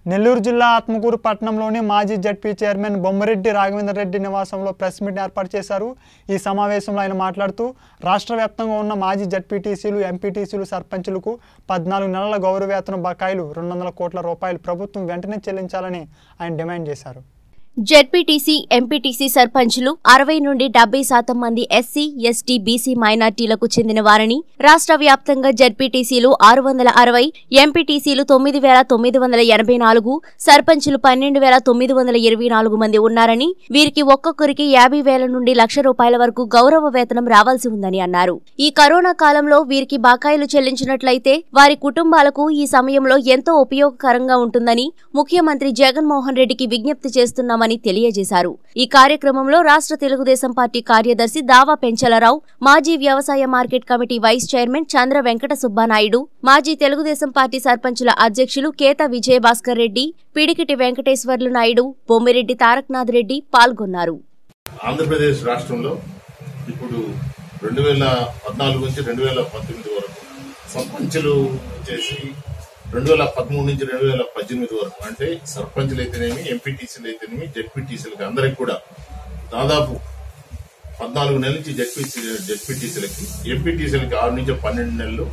నెల్లూరు జిల్లా ఆత్మకూరు పట్టణంలోని మాజీ జడ్పీ చైర్మన్ బొమ్మరెడ్డి రాఘవేంద్ర రెడ్డి నివాసంలో ప్రెస్ మీట్ ఏర్పాటు చేశారు ఈ సమావేశంలో ఆయన మాట్లాడుతూ రాష్ట్ర వ్యాప్తంగా ఉన్న మాజీ జడ్పీటీసీలు ఎంపీటీసీలు సర్పంచులకు పద్నాలుగు నెలల గౌరవవేతన బకాయిలు రెండు వందల కోట్ల రూపాయలు ప్రభుత్వం వెంటనే చెల్లించాలని ఆయన డిమాండ్ చేశారు జెడ్పీటీసీ ఎంపీటీసీ సర్పంచులు అరవై నుండి డెబ్బై శాతం మంది ఎస్సీ ఎస్టీ బీసీ మైనార్టీలకు చెందిన వారని రాష్ట్ర వ్యాప్తంగా జెడ్పీటీసీలు ఆరు వందల అరవై ఎంపీటీసీలు తొమ్మిది వేల తొమ్మిది వందల ఎనభై నాలుగు సర్పంచులు పన్నెండు వేల తొమ్మిది వందల ఇరవై నాలుగు మంది ఉన్నారని వీరికి ఒక్కొక్కరికి యాభై వేల నుండి లక్ష రూపాయల వరకు గౌరవ వేతనం రావాల్సి ఉందని అన్నారు ఈ కరోనా కాలంలో వీరికి బకాయిలు చెల్లించినట్లయితే వారి కుటుంబాలకు ఈ సమయంలో ఎంతో ఉపయోగకరంగా ఉంటుందని ముఖ్యమంత్రి జగన్మోహన్ రెడ్డికి విజ్ఞప్తి చేస్తున్నామని తెలియజేశారు ఈ కార్యక్రమంలో రాష్ట్ర తెలుగుదేశం పార్టీ కార్యదర్శి దావా పెంచలరావు మాజీ వ్యవసాయ market committee vice chairman Chandra Venkata Subbanaidu మాజీ తెలుగుదేశం పార్టీ సర్పంచుల అధ్యక్షులు కేత విజయభాస్కర్ రెడ్డి పిడికిటి వెంకటేశ్వర్లు నాయుడు బొమ్మిరెడ్డి తారకనాథ్ రెడ్డి పాల్గొన్నారు ఆంధ్రప్రదేశ్ రాష్ట్రంలో ఇప్పుడు రెండు వేల పద్నాలుగు నుంచి రెండు వేల పంతొమ్మిది వరకు సర్పంచులు వచ్చేసి రెండు వేల పదమూడు నుంచి రెండు వేల పద్దెనిమిది వరకు అంటే సర్పంచులు అయితేనేమి ఎంపీటీసీలు అయితేనేమి జడ్పీటీసీలకి అందరికి కూడా దాదాపు పద్నాలుగు నెలల నుంచి జడ్పీసీ జడ్పీటీసీలకి ఎంపీటీసీలకి ఆరు నుంచి పన్నెండు నెలలు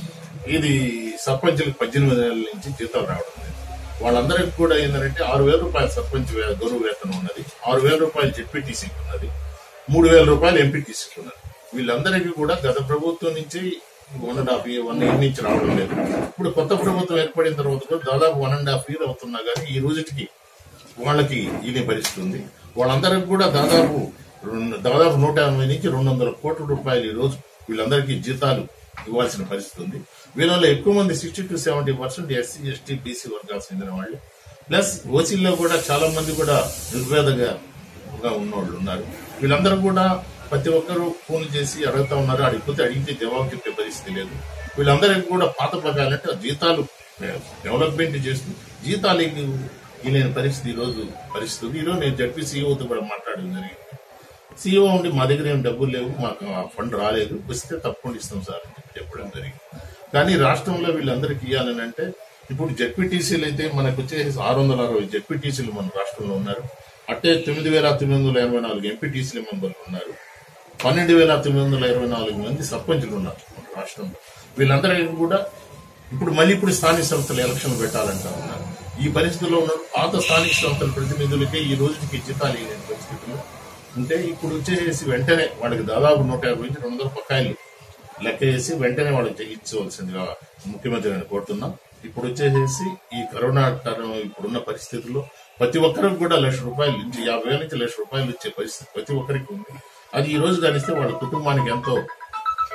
ఇది సర్పంచులకు పద్దెనిమిది నెలల నుంచి జీతాలు రావడం లేదు వాళ్ళందరికీ కూడా ఏంటంటే ఆరు వేల రూపాయల సర్పంచ్ వే- గౌరవ వేతనం ఉన్నది ఆరు వేల రూపాయలు జెడ్పీటీసీకి ఉన్నది మూడు వేల రూపాయలు ఎంపీటీసీకి ఉన్నది వీళ్ళందరికీ కూడా గత ప్రభుత్వం నుంచి one and half year one year నుంచి రావడం లేదు ఇప్పుడు కొత్త ప్రభుత్వం ఏర్పడిన తర్వాత కూడా దాదాపు వన్ అండ్ హాఫ్ ఇయర్ అవుతున్నా కానీ ఈ రోజుకి వాళ్ళకి ఇది భరిస్తుంది వాళ్ళందరికీ కూడా దాదాపు రెండు- దాదాపు నూట యాభై నుంచి రెండు వందల కోట్ల రూపాయలు ఈ రోజు వీళ్ళందరికీ జీతాలు ఇవ్వాల్సిన పరిస్థితి ఉంది వీళ్ళలో ఎక్కువ మంది sixty to seventy percent SC ST BC వర్గాలకు చెందిన వాళ్ళు ప్లస్ ఓసీల్లో కూడా చాలా మంది కూడా నిర్వేదగా ఉన్నవాళ్ళు ఉన్నారు వీళ్ళందరూ కూడా ప్రతి ఒక్కరూ ఫోన్ చేసి అడుగుతా ఉన్నారు అడిగిపోతే అడిగితే జవాబు చెప్పే పరిస్థితి లేదు వీళ్ళందరికీ కూడా పాత ప్రకారంటే జీతాలు డెవలప్మెంట్ చేస్తూ జీతాలు ఇవ్వలేని పరిస్థితి ఈ రోజు పరిస్థితి ఉంది. ఈ రోజు నేను జడ్పీ సీఈఓతో కూడా మాట్లాడడం జరిగింది సీఈఓ ఉండి మా దగ్గర ఏం డబ్బులు లేవు మాకు ఆ ఫండ్ రాలేదు వస్తే తప్పకుండా ఇస్తాం సార్ అని చెప్పి చెప్పడం జరిగింది కానీ రాష్ట్రంలో వీళ్ళందరికీ ఇవ్వాలని అంటే ఇప్పుడు జడ్పీటీసీలు అయితే మనకు వచ్చేసి ఆరు వందల అరవై జడ్పీటీసీలు మన రాష్ట్రంలో ఉన్నారు అట్టే తొమ్మిది వేల తొమ్మిది వందల ఎనభై నాలుగు ఎంపీటీసీల మెంబర్లు ఉన్నారు పన్నెండు వేల తొమ్మిది వందల ఇరవై నాలుగు మంది సర్పంచులు ఉన్నారు మన రాష్ట్రంలో వీళ్ళందరికీ కూడా ఇప్పుడు మళ్ళీ ఇప్పుడు స్థానిక సంస్థలు ఎలక్షన్ పెట్టాలంటా ఉన్నారు ఈ పరిస్థితుల్లో ఉన్న పాత స్థానిక సంస్థల ప్రతినిధులకే ఈ రోజుకి జీతాలు ఇవ్వలేని పరిస్థితులు ఉంటే ఇప్పుడు వచ్చేసి వెంటనే వాళ్ళకి దాదాపు నూట యాభై నుంచి రెండు వందల పక్కాయలు లెక్క చేసి వెంటనే వాళ్ళకి చెల్లించవలసిందిగా ముఖ్యమంత్రి గారిని కోరుతున్నాం ఇప్పుడు వచ్చేసేసి ఈ కరోనా తరం ఇప్పుడున్న పరిస్థితుల్లో ప్రతి ఒక్కరికి కూడా లక్ష రూపాయలు నుంచి యాభై వేల నుంచి లక్ష రూపాయలు ఇచ్చే పరిస్థితి ప్రతి ఒక్కరికి ఉంది అది ఈ రోజు కానిస్తే వాళ్ళ కుటుంబానికి ఎంతో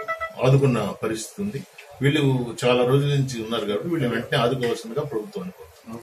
ఆదుకున్న పరిస్థితి ఉంది వీళ్ళు చాలా రోజుల నుంచి ఉన్నారు కాబట్టి వీళ్ళు వెంటనే ఆదుకోవాల్సిందిగా ప్రభుత్వాన్ని కోరుతున్నాం